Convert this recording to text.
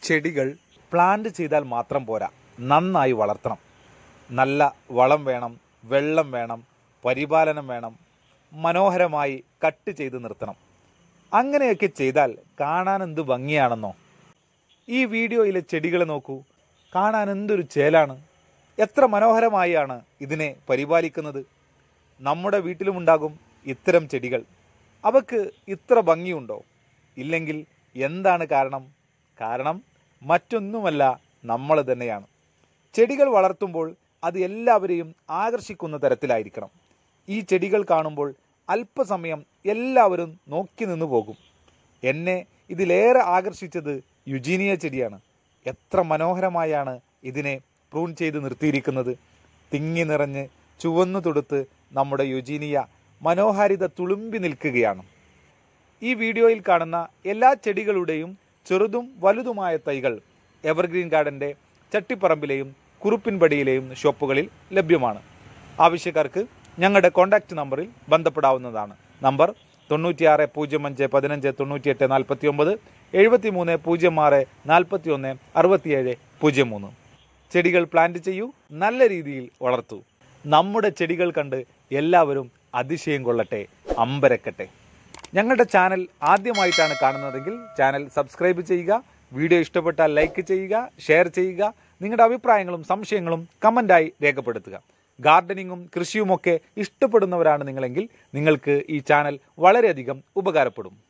ചെടികൾ പ്ലാന്റ് ചെയ്താൽ മാത്രം പോരാ നന്നായി വളർത്തണം നല്ല വളം വേണം വെള്ളം വേണം പരിപാലനം വേണം മനോഹരമായി കട്ട് ചെയ്ത് നിർത്തണം അങ്ങനെയൊക്കെ ചെയ്താൽ കാണാൻ എന്ത് ഭംഗിയാണെന്നോ ഈ വീഡിയോയിലെ ചെടികൾ നോക്കൂ കാണാൻ എന്തൊരു ചേലാണ് എത്ര മനോഹരമായാണ് ഇതിനെ പരിപാലിക്കുന്നത് നമ്മുടെ വീട്ടിലുമുണ്ടാകും ഇത്തരം ചെടികൾ അവക്ക് ഇത്ര ഭംഗിയുണ്ടോ ഇല്ലെങ്കിൽ എന്താണ് കാരണം കാരണം മറ്റൊന്നുമല്ല നമ്മൾ തന്നെയാണ് ചെടികൾ വളർത്തുമ്പോൾ അത് എല്ലാവരെയും ആകർഷിക്കുന്ന തരത്തിലായിരിക്കണം ഈ ചെടികൾ കാണുമ്പോൾ അല്പസമയം എല്ലാവരും നോക്കി നിന്നു പോകും എന്നെ ഇതിലേറെ ആകർഷിച്ചത് യുജീനിയ ചെടിയാണ് എത്ര മനോഹരമായാണ് ഇതിനെ പ്രൂൺ ചെയ്ത് നിർത്തിയിരിക്കുന്നത് തിങ്ങി നിറഞ്ഞ് ചുവന്നു തൊടുത്ത് നമ്മുടെ യുജീനിയ മനോഹാരിത തുളുമ്പി നിൽക്കുകയാണ് ഈ വീഡിയോയിൽ കാണുന്ന എല്ലാ ചെടികളുടെയും ചെറുതും വലുതുമായ തൈകൾ എവർഗ്രീൻ ഗാർഡന്റെ ചട്ടിപ്പറമ്പിലെയും കുറുപ്പിൻപടിയിലെയും ഷോപ്പുകളിൽ ലഭ്യമാണ് ആവശ്യക്കാർക്ക് ഞങ്ങളുടെ കോൺടാക്റ്റ് നമ്പറിൽ ബന്ധപ്പെടാവുന്നതാണ് നമ്പർ തൊണ്ണൂറ്റിയാറ് പൂജ്യം അഞ്ച് പതിനഞ്ച് തൊണ്ണൂറ്റിയെട്ട് നാൽപ്പത്തി ഒമ്പത് എഴുപത്തി മൂന്ന് പൂജ്യം ആറ് നാൽപ്പത്തി ഒന്ന് അറുപത്തിയേഴ് പൂജ്യം മൂന്ന് ചെടികൾ പ്ലാന്റ് ചെയ്യൂ നല്ല രീതിയിൽ വളർത്തൂ നമ്മുടെ ചെടികൾ കണ്ട് എല്ലാവരും അതിശയം കൊള്ളട്ടെ അമ്പരക്കട്ടെ ഞങ്ങളുടെ ചാനൽ ആദ്യമായിട്ടാണ് കാണുന്നതെങ്കിൽ ചാനൽ സബ്സ്ക്രൈബ് ചെയ്യുക വീഡിയോ ഇഷ്ടപ്പെട്ടാൽ ലൈക്ക് ചെയ്യുക ഷെയർ ചെയ്യുക നിങ്ങളുടെ അഭിപ്രായങ്ങളും സംശയങ്ങളും കമൻ്റായി രേഖപ്പെടുത്തുക ഗാർഡനിങ്ങും കൃഷിയുമൊക്കെ ഇഷ്ടപ്പെടുന്നവരാണ് നിങ്ങളെങ്കിൽ നിങ്ങൾക്ക് ഈ ചാനൽ വളരെയധികം ഉപകാരപ്പെടും